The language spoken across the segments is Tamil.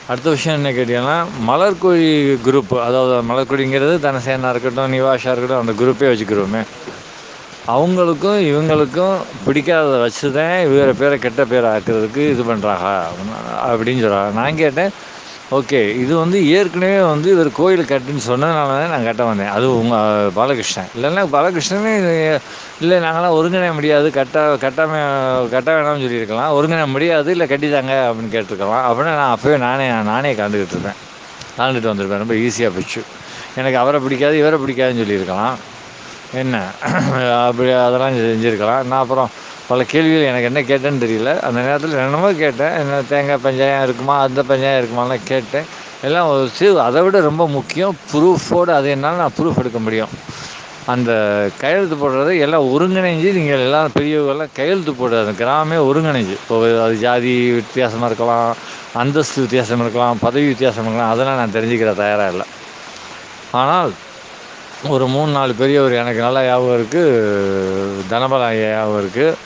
அடுத்த விஷயம் என்ன கேட்டிங்கன்னா மலர்கொடி குரூப் அதாவது மலர்கொடிங்கிறது தனசேனா இருக்கட்டும் நிவாஷா இருக்கட்டும் அந்த குரூப்பே வச்சுக்கிருவோமே அவங்களுக்கும் இவங்களுக்கும் பிடிக்காதத வச்சு தான் இவர பேரை கெட்ட பேர் ஆக்குறதுக்கு இது பண்ணுறாங்க அப்படின்னு சொல்கிறாங்க நான் கேட்டேன் ஓகே இது வந்து ஏற்கனவே வந்து இவர் கோயில் கட்டுன்னு சொன்னதுனால தான் நான் கட்ட வந்தேன் அது உங்கள் பாலகிருஷ்ணன் இல்லைன்னா பாலகிருஷ்ணனே இல்லை நாங்களாம் ஒருங்கிணைய முடியாது கட்ட கட்டாமல் கட்ட வேணாம்னு சொல்லியிருக்கலாம் ஒருங்கிணைய முடியாது இல்லை கட்டித்தாங்க அப்படின்னு கேட்டிருக்கலாம் அப்படின்னா நான் அப்போவே நானே நானே கலந்துக்கிட்டு இருப்பேன் கலந்துட்டு வந்திருப்பேன் ரொம்ப ஈஸியாக போச்சு எனக்கு அவரை பிடிக்காது இவரை பிடிக்காதுன்னு சொல்லியிருக்கலாம் என்ன அப்படி அதெல்லாம் செஞ்சுருக்கலாம் நான் அப்புறம் பல கேள்விகள் எனக்கு என்ன கேட்டேன்னு தெரியல அந்த நேரத்தில் என்னமோ கேட்டேன் என்ன தேங்காய் பஞ்சாயம் இருக்குமா அந்த பஞ்சாயம் இருக்குமாலாம் கேட்டேன் எல்லாம் வச்சு அதை விட ரொம்ப முக்கியம் ப்ரூஃபோடு அது என்னால் நான் ப்ரூஃப் எடுக்க முடியும் அந்த கையெழுத்து போடுறது எல்லாம் ஒருங்கிணைஞ்சு நீங்கள் எல்லாம் பெரியவங்கெல்லாம் கையெழுத்து போடுறது அந்த கிராமமே ஒருங்கிணைஞ்சு இப்போ அது ஜாதி வித்தியாசமாக இருக்கலாம் அந்தஸ்து வித்தியாசம் இருக்கலாம் பதவி வித்தியாசம் இருக்கலாம் அதெல்லாம் நான் தெரிஞ்சுக்கிற தயாராக இல்லை ஆனால் ஒரு மூணு நாலு பெரியவர் எனக்கு நல்லா ஞாபகம் இருக்குது தனபல ஐயா ஞாபகம் இருக்குது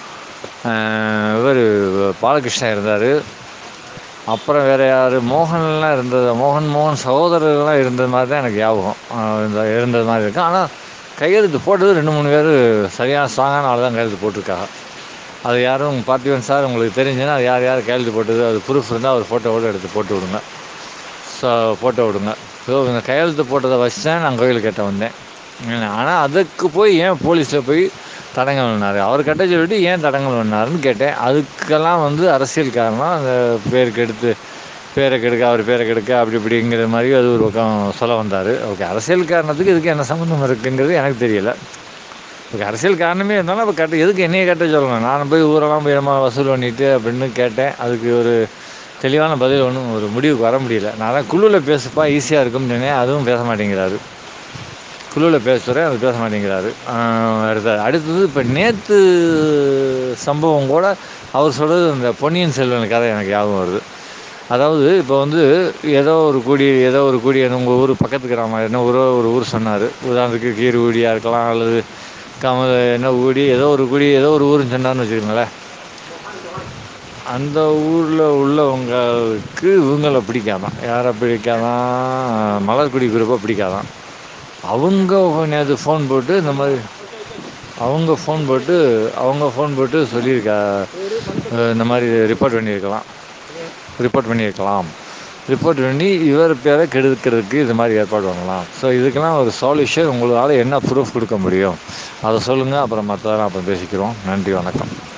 இவர் பாலகிருஷ்ணன் இருந்தார் அப்புறம் வேறு யார் மோகன்லாம் இருந்தது மோகன் மோகன் சகோதரர்கள்லாம் இருந்தது மாதிரி தான் எனக்கு ஞாபகம் இந்த இருந்தது மாதிரி இருக்குது ஆனால் கையெழுத்து போட்டது ரெண்டு மூணு பேர் சரியான ஸ்ட்ராங்கான ஆள் தான் கையெழுத்து போட்டிருக்காங்க அது யாரும் பார்த்திபன் சார் உங்களுக்கு தெரிஞ்சுன்னா அது யார் யார் கையெழுத்து போட்டது அது ப்ரூஃப் இருந்தால் ஒரு ஃபோட்டோவோடு எடுத்து போட்டு விடுங்க ஸோ ஃபோட்டோ விடுங்க ஸோ இந்த கையெழுத்து போட்டதை வச்சு தான் நான் கோயில் கட்ட வந்தேன் ஆனால் அதுக்கு போய் ஏன் போலீஸில் போய் தடங்கள் பண்ணார் அவர் கட்ட சொல்லிட்டு ஏன் தடங்கள் பண்ணாருன்னு கேட்டேன் அதுக்கெல்லாம் வந்து அரசியல் காரணம் அந்த பேருக்கு எடுத்து பேரை கெடுக்க அவர் பேரை கெடுக்க அப்படி இப்படிங்கிற மாதிரி அது ஒரு பக்கம் சொல்ல வந்தார் ஓகே அரசியல் காரணத்துக்கு இதுக்கு என்ன சம்மந்தம் இருக்குங்கிறது எனக்கு தெரியல ஓகே அரசியல் காரணமே இருந்தாலும் அப்போ கட்ட எதுக்கு என்னையை கட்ட சொல்லணும் நான் போய் ஊரெல்லாம் போய் நம்ம வசூல் பண்ணிட்டு அப்படின்னு கேட்டேன் அதுக்கு ஒரு தெளிவான பதில் ஒன்றும் ஒரு முடிவுக்கு வர முடியல நான் தான் குழுவில் பேசுப்பா ஈஸியாக இருக்கும்னு சொன்னேன் அதுவும் பேச மாட்டேங்கிறாரு குழுவில் பேசுகிறேன் அது பேச மாட்டேங்கிறாரு அடுத்த அடுத்தது இப்போ நேற்று சம்பவம் கூட அவர் சொல்கிறது இந்த பொன்னியின் செல்வன் கதை எனக்கு ஞாபகம் வருது அதாவது இப்போ வந்து ஏதோ ஒரு கூடி ஏதோ ஒரு கூடி உங்கள் ஊர் பக்கத்து கிராமம் என்ன ஊரோ ஒரு ஊர் சொன்னார் உதாரணத்துக்கு கீர் ஊடியாக இருக்கலாம் அல்லது கமல் என்ன ஊடி ஏதோ ஒரு கூடி ஏதோ ஒரு ஊருன்னு சொன்னார்னு வச்சுக்கோங்களேன் அந்த ஊரில் உள்ளவங்களுக்கு இவங்கள பிடிக்காதான் யாரை பிடிக்காதான் மலர்குடி குரூப்பை பிடிக்காதான் அவங்க நேற்று ஃபோன் போட்டு இந்த மாதிரி அவங்க ஃபோன் போட்டு அவங்க ஃபோன் போட்டு சொல்லியிருக்கா இந்த மாதிரி ரிப்போர்ட் பண்ணியிருக்கலாம் ரிப்போர்ட் பண்ணியிருக்கலாம் ரிப்போர்ட் பண்ணி இவர் பேரை கெடுக்கிறதுக்கு இது மாதிரி ஏற்பாடு பண்ணலாம் ஸோ இதுக்கெல்லாம் ஒரு சொல்யூஷன் உங்களால் என்ன ப்ரூஃப் கொடுக்க முடியும் அதை சொல்லுங்கள் அப்புறம் மற்றதெல்லாம் அப்புறம் பேசிக்கிறோம் நன்றி வணக்கம்